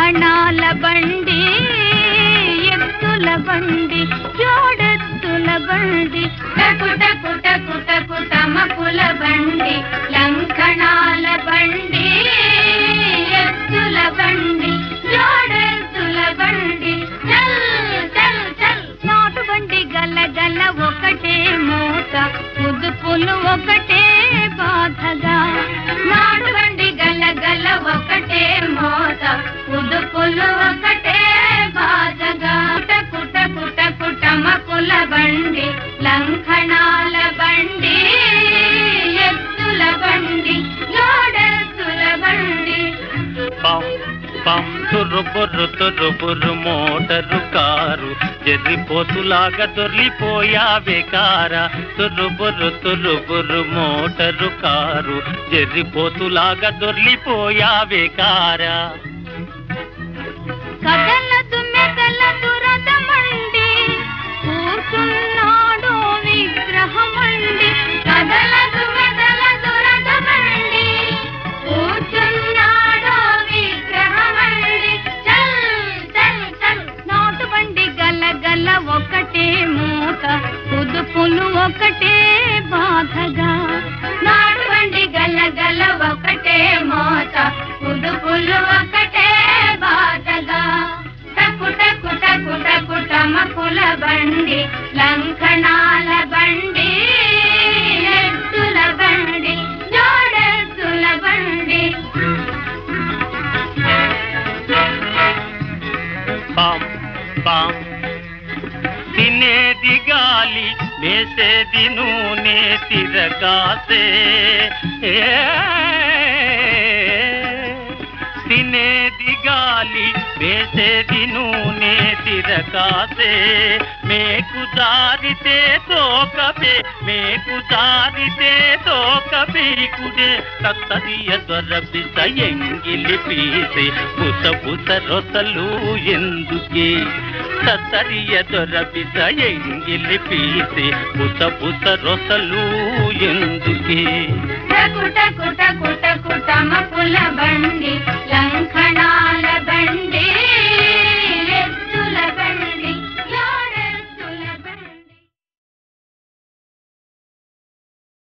లంకణాల బండి ఎత్తుల బండి జోడెత్తుల బండి టకుట కుట కుట కుట మకుల బండి లంకణాల బండి ఎత్తుల బండి జోడెత్తుల బండి చల్ చల్ చల్ నాటు బండి గల గల ఒకటే మూత ముదుపులు ఒకటే బాధగా నాడు బండి గల గల ఒకటే మోత ఉదుపులు ఒకటే బాధగా కుట కుట కుట కుట మకుల బండి లంకణాల బండి ఎత్తుల బండి లోడెత్తుల బండి పం పం తుర్రు బుర్రు తుర్రు బుర్రు మోటరు కారు జర్రిపోతులాగా దొర్లిపోయావే కారా తుర్రు బుర్రు తుర్రు బుర్రు మోటరు కారు జర్రిపోతులాగా దొర్లిపోయావే కారా కదలదు మెదలదు రథమండి కూర్చున్నాడు విగ్రహమండి కదలదు మెదలదు రథమండి కూర్చున్నాడు విగ్రహమండి చల్ చల్ చల్ నాటు బండి గల గల ఒకటే మూత కుదుపులు ఒకటే బాధగా నాటు బండి గల గల ఒకటే మోత కుదుపులు ఒకటే బాధగా టకుట కుట కుట కుట మకుల బండి లంకణాల బండి ఎత్తుల బండి జోడెత్తుల బండి పాం పాం తినేది గాలి వేసేది నూనె తిరగాసే ఏ, తినేది గాలి వేసేది నూనె తిరగాసే మేకు జారితే తోకపే మేకు జారితే తోక పీకుడే తత్తరియ దొరబిస ఎంగిలి పీసే పుస పుస రొసలు ఎందుకే తత్తరియ దొరబిస ఎంగిలి పీసే పుస పుస రొసలు ఎందుకే టకుట కుట కుట కుట మకుల బండి